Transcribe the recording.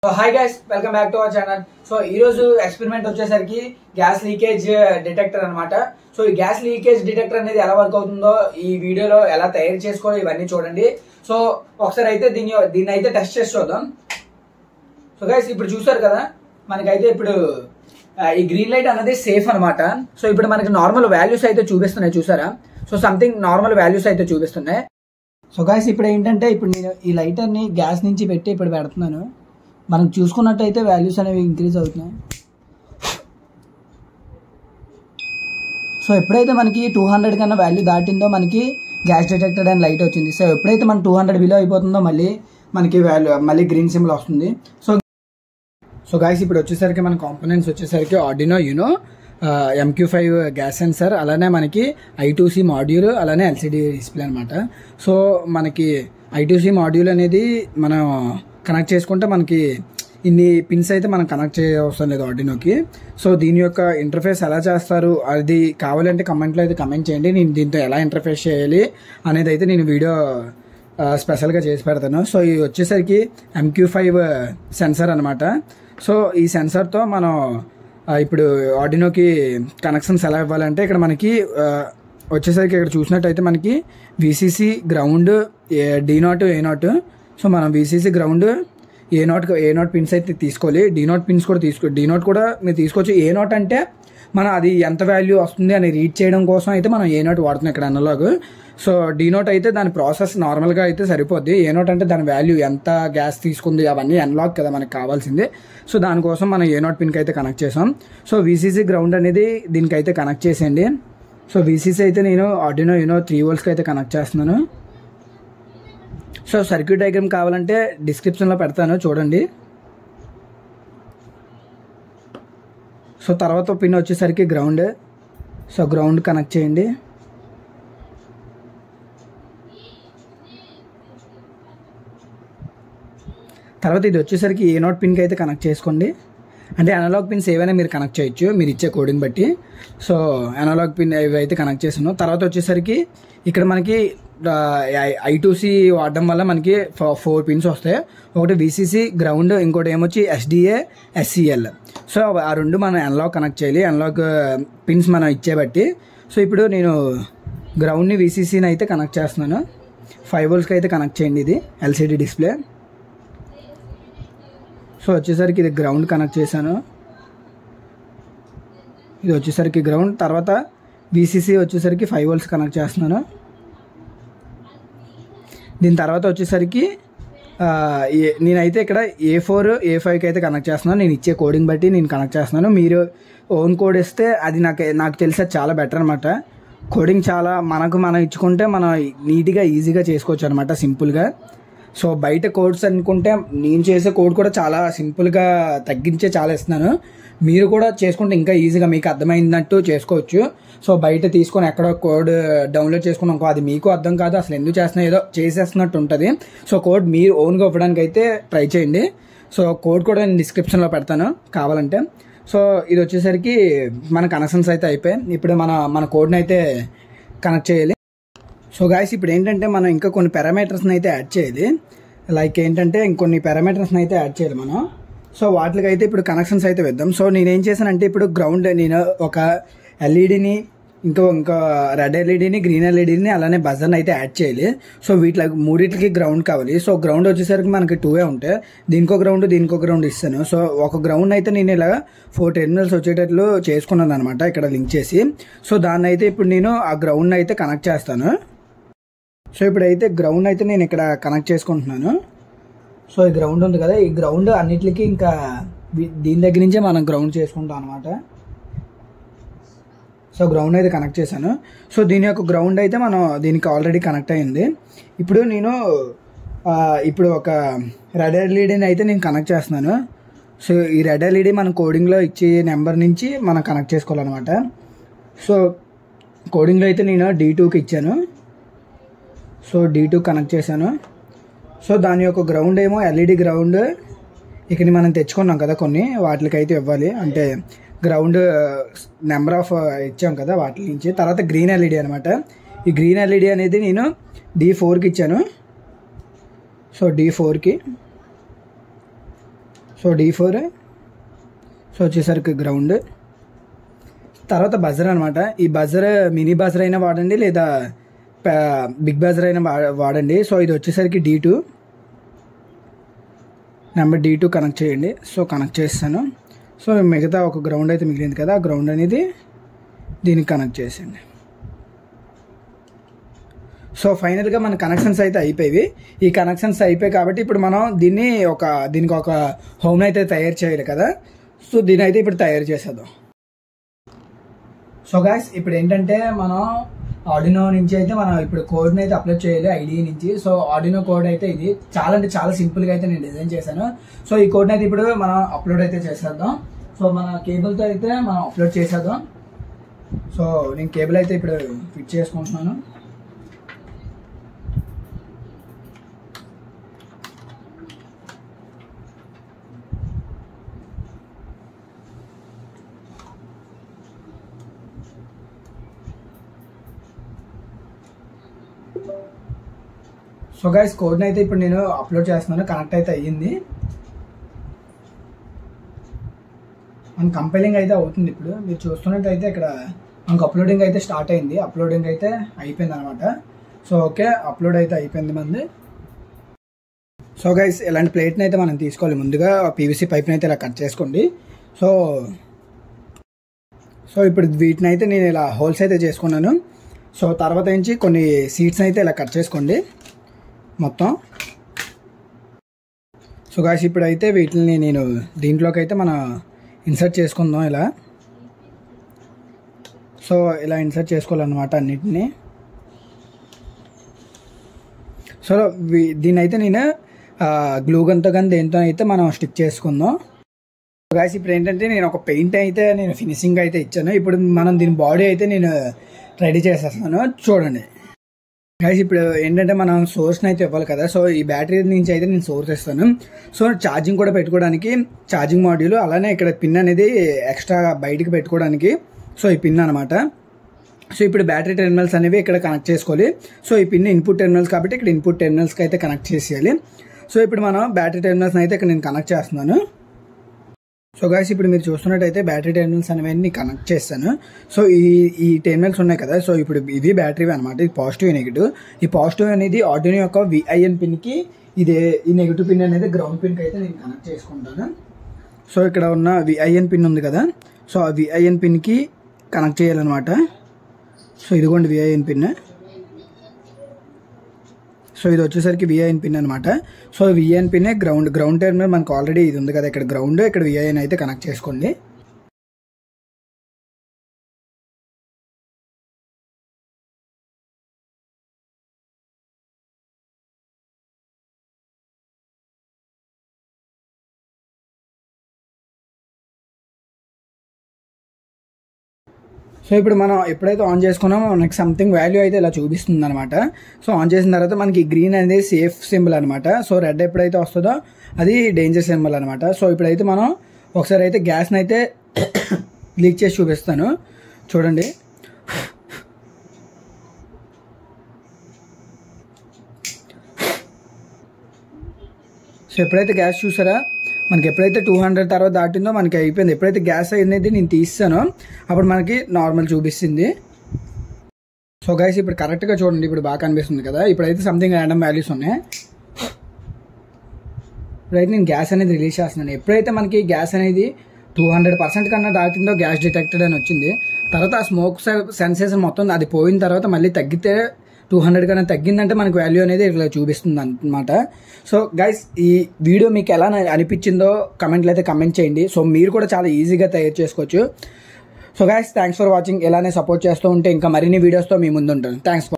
so hi guys welcome back to our channel so ఈ రోజు experiment వచ్చేసరికి gas leakage detector అన్నమాట so ఈ గ్యాస్ లీకేజ్ డిటెక్టర్ అనేది ఎలా వర్క్ అవుతుందో ఈ వీడియోలో ఎలా తయారు చేసుకోవాలో ఇవన్నీ చూడండి సో ఒకసారి అయితే దీన్ని దీన్ని అయితే టెస్ట్ చేసి చూద్దాం సో గైస్ ఇప్పుడు చూసారు కదా మనకైతే ఇప్పుడు ఆ, ఈ గ్రీన్ లైట్ అనేది సేఫ్ అన్నమాట సో ఇప్పుడు మనకి నార్మల్ వాల్యూస్ అయితే చూపిస్తున్నాయి చూసారా సో సంథింగ్ నార్మల్ వాల్యూస్ అయితే చూపిస్తున్నాయి సో గాయస్ ఇప్పుడు ఏంటంటే ఇప్పుడు నేను ఈ లైటర్ని గ్యాస్ నుంచి పెట్టి ఇప్పుడు పెడుతున్నాను మనం చూసుకున్నట్టయితే వాల్యూస్ అనేవి ఇంక్రీజ్ అవుతున్నాయి సో ఎప్పుడైతే మనకి టూ హండ్రెడ్ కన్నా వాల్యూ దాటిందో మనకి గ్యాస్ డిటెక్టెడ్ అని లైట్ వచ్చింది సో ఎప్పుడైతే మన టూ హండ్రెడ్ బిలో అయిపోతుందో మళ్ళీ మనకి వాల్యూ మళ్ళీ గ్రీన్ సింబల్ వస్తుంది సో సో గాయస్ ఇప్పుడు వచ్చేసరికి మన కాంపోనెంట్స్ వచ్చేసరికి Arduino Uno MQ five gas sensor అలానే మనకి ఐటూసీ మాడ్యూల్ అలానే ఎల్సిడి డిస్ప్లే అనమాట సో మనకి ఐటూసీ మాడ్యూల్ అనేది మనం కనెక్ట్ చేసుకుంటే మనకి ఇన్ని పిన్స్ అయితే మనం కనెక్ట్ చేయవసరం లేదు ఆర్డినోకి సో దీని యొక్క ఇంటర్ఫేస్ ఎలా చేస్తారు అది కావాలంటే కమెంట్లో అయితే కమెంట్ చేయండి నేను దీంతో ఎలా ఇంటర్ఫేస్ చేయాలి అనేది అయితే నేను వీడియో ఆ, స్పెషల్గా చేసి పెడతాను సో ఇది వచ్చేసరికి ఎంక్యూ ఫైవ్ సెన్సర్ అనమాట సో ఈ సెన్సర్తో మనం ఆ, ఇప్పుడు ఆర్డినోకి కనెక్షన్స్ ఎలా ఇవ్వాలంటే ఇక్కడ మనకి ఆ, వచ్చేసరికి ఇక్కడ చూసినట్టయితే మనకి VCC ground D nought A nought so మనం VCC ground A nought A nought pins అయితే తీసుకోవాలి డి నాట్ పిన్స్ కూడా తీసుకో డి నాట్ కూడా మీరు తీసుకోవచ్చు ఏ నాట్ అంటే మనం అది ఎంత వాల్యూ వస్తుంది అని రీడ్ చేయడం కోసం అయితే మనం ఏ నోట్ వాడుతున్నాం ఇక్కడ అనలాగ్ సో డి నోట్ అయితే దాని ప్రాసెస్ నార్మల్గా అయితే సరిపోద్ది ఏ నోట్ అంటే దాని వాల్యూ ఎంత గ్యాస్ తీసుకుంది అవన్నీ అన్లాక్ కదా మనకి కావాల్సింది సో దానికోసం మనం ఏ నోట్ పిన్కి అయితే కనెక్ట్ చేసాం సో వీసీసీ గ్రౌండ్ అనేది దీనికి అయితే కనెక్ట్ చేసేయండి సో వీసీసీ అయితే నేను ఆర్డినో యూనో త్రీ వోల్స్కి అయితే కనెక్ట్ చేస్తున్నాను సో సర్క్యూట్ డయాగ్రామ్ కావాలంటే డిస్క్రిప్షన్లో పెడతాను చూడండి సో తర్వాత పిన్ వచ్చేసరికి గ్రౌండ్ సో గ్రౌండ్ కనెక్ట్ చేయండి తర్వాత ఇది వచ్చేసరికి ఏ నోట్ పిన్కి అయితే కనెక్ట్ చేసుకోండి అంటే అనలాగ్ పిన్స్ ఏవైనా మీరు కనెక్ట్ చేయొచ్చు మీరు ఇచ్చే కోడింగ్ బట్టి సో అనలాగ్ పిన్ ఇవి అయితే కనెక్ట్ చేసాను తర్వాత వచ్చేసరికి ఇక్కడ మనకి ఐ టూసీ వాడడం వల్ల మనకి ఫోర్ పిన్స్ వస్తాయి ఒకటి విసిసి గ్రౌండ్ ఇంకోటి ఏమొచ్చి ఎస్డిఏ ఎస్సిఎల్ సో ఆ రెండు మనం అనలాగ్ కనెక్ట్ చేయాలి అనలాగ్ పిన్స్ మనం ఇచ్చే బట్టి సో ఇప్పుడు నేను గ్రౌండ్ని విసిసిని అయితే కనెక్ట్ చేస్తున్నాను ఫైవ్ వోల్స్కి అయితే కనెక్ట్ చేయండి ఇది ఎల్సిడి డిస్ప్లే సో వచ్చేసరికి ఇది గ్రౌండ్ కనెక్ట్ చేశాను ఇది వచ్చేసరికి గ్రౌండ్ తర్వాత బీసీసీ వచ్చేసరికి ఫైవ్ వోల్స్ కనెక్ట్ చేస్తున్నాను దీని తర్వాత వచ్చేసరికి ఆ, ఏ- నేనైతే ఇక్కడ ఏ ఫోర్ ఏ ఫైవ్కి అయితే కనెక్ట్ చేస్తున్నాను నేను ఇచ్చే కోడింగ్ బట్టి నేను కనెక్ట్ చేస్తున్నాను మీరు ఓన్ కోడ్ ఇస్తే అది నాకు నాకు తెలిసి అది చాలా బెటర్ అనమాట కోడింగ్ చాలా మనకు మనం ఇచ్చుకుంటే మనం నీట్గా ఈజీగా చేసుకోవచ్చు అనమాట సింపుల్గా సో బయట కోడ్స్ అనుకుంటే నేను చేసే కోడ్ కూడా చాలా సింపుల్గా తగ్గించే చాలా ఇస్తున్నాను మీరు కూడా చేసుకుంటే ఇంకా ఈజీగా మీకు అర్థమైనట్టు చేసుకోవచ్చు సో బయట తీసుకొని ఎక్కడో కోడ్ డౌన్లోడ్ చేసుకుని ఇంకో అది మీకు అర్థం కాదు అసలు ఎందుకు చేస్తున్నా ఏదో చేసేస్తున్నట్టు ఉంటుంది సో కోడ్ మీరు ఓన్గా ఇవ్వడానికి అయితే ట్రై చేయండి సో కోడ్ కూడా నేను డిస్క్రిప్షన్లో పెడతాను కావాలంటే సో ఇది వచ్చేసరికి మన కనెక్షన్స్ అయితే అయిపోయాయి ఇప్పుడు మన మన కోడ్ని అయితే కనెక్ట్ చేయాలి సో గాయస్ ఇప్పుడు ఏంటంటే మనం ఇంకా కొన్ని పారామీటర్స్ని అయితే యాడ్ చేయాలి లైక్ ఏంటంటే ఇంకొన్ని పారామీటర్స్ని అయితే యాడ్ చేయాలి మనం సో వాటికి అయితే ఇప్పుడు కనెక్షన్స్ అయితే వేద్దాం సో నేనేం చేశానంటే ఇప్పుడు గ్రౌండ్ నేను ఒక ఎల్ఈడిని ఇంకో ఇంకా రెడ్ ఎల్ఈడిని గ్రీన్ ఎల్ఈడిని అలానే బజర్ని అయితే యాడ్ చేయాలి సో వీటిలో మూడింటికి గ్రౌండ్ కావాలి సో గ్రౌండ్ వచ్చేసరికి మనకి టూవే ఉంటాయి దీనికో గ్రౌండ్ దీనికో గ్రౌండ్ ఇస్తాను సో ఒక గ్రౌండ్ అయితే నేను ఇలా ఫోర్ టెర్మినల్స్ వచ్చేటట్లు చేసుకున్నాను అనమాట ఇక్కడ లింక్ చేసి సో దాన్ని అయితే ఇప్పుడు నేను ఆ గ్రౌండ్ అయితే కనెక్ట్ చేస్తాను సో ఇప్పుడైతే గ్రౌండ్ అయితే నేను ఇక్కడ కనెక్ట్ చేసుకుంటున్నాను సో ఈ గ్రౌండ్ ఉంది కదా ఈ గ్రౌండ్ అన్నిటికీ ఇంకా వీ- దీని దగ్గర నుంచే మనం గ్రౌండ్ చేసుకుంటాం అనమాట సో గ్రౌండ్ అయితే కనెక్ట్ చేశాను సో దీని యొక్క గ్రౌండ్ అయితే మనం దీనికి ఆల్రెడీ కనెక్ట్ అయింది ఇప్పుడు నేను ఆ, ఇప్పుడు ఒక రెడ్ ఎల్ఈడిని అయితే నేను కనెక్ట్ చేస్తున్నాను సో ఈ రెడ్ ఎల్ఈడి మన కోడింగ్లో ఇచ్చే నెంబర్ నుంచి మనం కనెక్ట్ చేసుకోవాలన్నమాట సో కోడింగ్లో అయితే నేను డీ టూకి ఇచ్చాను సో డీ టూ కనెక్ట్ చేశాను సో దాని యొక్క గ్రౌండ్ ఏమో ఎల్ఈడి గ్రౌండ్ ఇక్కడ మనం తెచ్చుకున్నాం కదా కొన్ని వాటికి అయితే ఇవ్వాలి అంటే గ్రౌండ్ నెంబర్ ఆఫ్ ఇచ్చాం కదా వాటి నుంచి తర్వాత గ్రీన్ ఎల్ఈడి అనమాట ఈ గ్రీన్ ఎల్ఈడి అనేది నేను డి ఫోర్కి ఇచ్చాను సో డి ఫోర్కి సో డి ఫోర్ సో వచ్చేసరికి గ్రౌండ్ తర్వాత బజర్ అనమాట ఈ బజర్ మినీ బజర్ అయినా వాడండి లేదా ప- బిగ్ బజర్ అయినా వా- వాడండి సో ఇది వచ్చేసరికి D two number D two connect చేయండి సో కనెక్ట్ చేస్తాను సో మిగతా ఒక గ్రౌండ్ అయితే మిగిలింది కదా ఆ గ్రౌండ్ అనేది దీనికి కనెక్ట్ చేసేయండి సో ఫైనల్గా మన కనెక్షన్స్ అయితే అయిపోయి ఈ కనెక్షన్స్ అయిపోయాయి కాబట్టి ఇప్పుడు మనం దీన్ని ఒక దీనికి ఒక హోమ్ అయితే తయారు చేయాలి కదా సో దీని అయితే ఇప్పుడు తయారు చేసేద్దాం సో గాయస్ ఇప్పుడు ఏంటంటే మనం ఆర్డినో నుంచి అయితే మనం ఇప్పుడు కోడ్ని అయితే అప్లోడ్ చేయాలి ఐడి నుంచి సో ఆర్డినో కోడ్ అయితే ఇది చాలా అంటే చాలా సింపుల్ గా అయితే నేను డిజైన్ చేశాను సో ఈ కోడ్ని అయితే ఇప్పుడు మనం అప్లోడ్ అయితే చేసేద్దాం సో మన కేబుల్తో అయితే మనం అప్లోడ్ చేసేద్దాం సో నేను కేబుల్ అయితే ఇప్పుడు ఫిట్ చేసుకుంటున్నాను సో గైస్ కోడ్ని అయితే ఇప్పుడు నేను అప్లోడ్ చేస్తున్నాను కనెక్ట్ అయితే అయ్యింది మన కంపెలింగ్ అయితే అవుతుంది ఇప్పుడు మీరు చూస్తున్నట్టయితే ఇక్కడ మనకు అప్లోడింగ్ అయితే స్టార్ట్ అయింది అప్లోడింగ్ అయితే అయిపోయింది అనమాట సో ఓకే అప్లోడ్ అయితే అయిపోయింది మంది సో గైస్ ఇలాంటి ప్లేట్ని అయితే మనం తీసుకోవాలి ముందుగా పీవీసీ పైప్ని అయితే ఇలా కట్ చేసుకోండి సో సో ఇప్పుడు వీటిని అయితే నేను ఇలా హోల్స్ అయితే చేసుకున్నాను సో తర్వాత నుంచి కొన్ని సీట్స్ అయితే ఇలా కట్ చేసుకోండి మొత్తం సో గాయస్ ఇప్పుడైతే వీటిని నేను దీంట్లోకి అయితే మన ఇన్సర్ట్ చేసుకుందాం ఇలా సో ఇలా ఇన్సర్ట్ చేసుకోవాలన్నమాట అన్నిటిని సో వీ- దీన్ని అయితే నేను గ్లూ గన్తో కానీ దేంతో అయితే మనం స్టిక్ చేసుకుందాం గాయస్ ఇప్పుడు ఏంటంటే నేను ఒక పెయింట్ అయితే నేను ఫినిషింగ్ అయితే ఇచ్చాను ఇప్పుడు మనం దీని బాడీ అయితే నేను రెడీ చేసేస్తాను చూడండి గైస్ ఇప్పుడు ఏంటంటే మనం సోర్స్ని అయితే ఇవ్వాలి కదా సో ఈ బ్యాటరీ నుంచి అయితే నేను సోర్స్ ఇస్తాను సో ఛార్జింగ్ కూడా పెట్టుకోవడానికి ఛార్జింగ్ మాడ్యూల్ అలానే ఇక్కడ పిన్ అనేది ఎక్స్ట్రా బయటికి పెట్టుకోవడానికి సో ఈ పిన్ అనమాట సో ఇప్పుడు బ్యాటరీ టెర్మినల్స్ అనేవి ఇక్కడ కనెక్ట్ చేసుకోవాలి సో ఈ పిన్ ఇన్పుట్ టెర్మినల్స్ కాబట్టి ఇక్కడ ఇన్పుట్ టెర్మినల్స్కి అయితే కనెక్ట్ చేసేయాలి సో ఇప్పుడు మనం బ్యాటరీ టెర్మినల్స్ అయితే ఇక్కడ నేను కనెక్ట్ చేస్తున్నాను సో గాయస్ ఇప్పుడు మీరు చూస్తున్నట్టయితే బ్యాటరీ టెర్మినల్స్ అనేవన్నీ కనెక్ట్ చేస్తాను సో ఈ ఈ టెర్మినల్స్ ఉన్నాయి కదా సో ఇప్పుడు ఇవి బ్యాటరీ అనమాట ఇది పాజిటివ్ నెగిటివ్ ఈ పాజిటివ్ అనేది ఆర్డినో యొక్క విఐఎన్ పిన్కి ఇదే ఈ నెగిటివ్ పిన్ అనేది గ్రౌండ్ పిన్కి అయితే నేను కనెక్ట్ చేసుకుంటాను సో ఇక్కడ ఉన్న విఐఎన్ పిన్ ఉంది కదా సో ఆ విఐఎన్ పిన్కి కనెక్ట్ చేయాలన్నమాట సో ఇదిగోండి విఐఎన్ పిన్ సో ఇది వచ్చేసరికి విఐఎన్ పిన్ అనమాట so VIN pin ground ground terminal మనకు ఆల్రెడీ ఇది ఉంది కదా ఇక్కడ గ్రౌండ్ ఇక్కడ విఐఎన్ అయితే కనెక్ట్ చేసుకోండి సో ఇప్పుడు మనం ఎప్పుడైతే ఆన్ చేసుకున్నామో మనకి సంథింగ్ వాల్యూ అయితే ఇలా చూపిస్తుంది అనమాట సో ఆన్ చేసిన తర్వాత మనకి గ్రీన్ అనేది సేఫ్ సింబల్ అనమాట సో రెడ్ ఎప్పుడైతే వస్తుందో అది డేంజర్ సింబల్ అనమాట సో ఇప్పుడైతే మనం ఒకసారి అయితే గ్యాస్ని అయితే లీక్ చేసి చూపిస్తాను చూడండి సో ఎప్పుడైతే గ్యాస్ చూసారా మనకి ఎప్పుడైతే టూ హండ్రెడ్ తర్వాత దాటిందో మనకి అయిపోయింది ఎప్పుడైతే గ్యాస్ అనేది నేను తీస్తానో అప్పుడు మనకి నార్మల్ చూపిస్తుంది సో గైస్ ఇప్పుడు కరెక్ట్గా చూడండి ఇప్పుడు బాగా కనిపిస్తుంది కదా ఇప్పుడైతే సంథింగ్ ర్యాండమ్ వాల్యూస్ ఉన్నాయి ఇప్పుడైతే నేను గ్యాస్ అనేది రిలీజ్ చేస్తున్నాను ఎప్పుడైతే మనకి గ్యాస్ అనేది టూ హండ్రెడ్ పర్సెంట్ కన్నా దాటిందో గ్యాస్ డిటెక్టెడ్ అని వచ్చింది తర్వాత ఆ స్మోక్ సెన్సేషన్ మొత్తం అది పోయిన తర్వాత మళ్ళీ తగ్గితే టూ హండ్రెడ్ కన్నా తగ్గిందంటే మనకు వాల్యూ అనేది ఇట్లా చూపిస్తుంది అనమాట సో గైస్ ఈ వీడియో మీకు ఎలా అనిపించిందో కమెంట్లు అయితే కమెంట్ చేయండి సో మీరు కూడా చాలా ఈజీగా తయారు చేసుకోవచ్చు so guys thanks for watching ఇలానే సపోర్ట్ చేస్తూ ఉంటే ఇంకా మరిన్ని వీడియోస్తో మీ ముందు ఉంటాను థ్యాంక్స్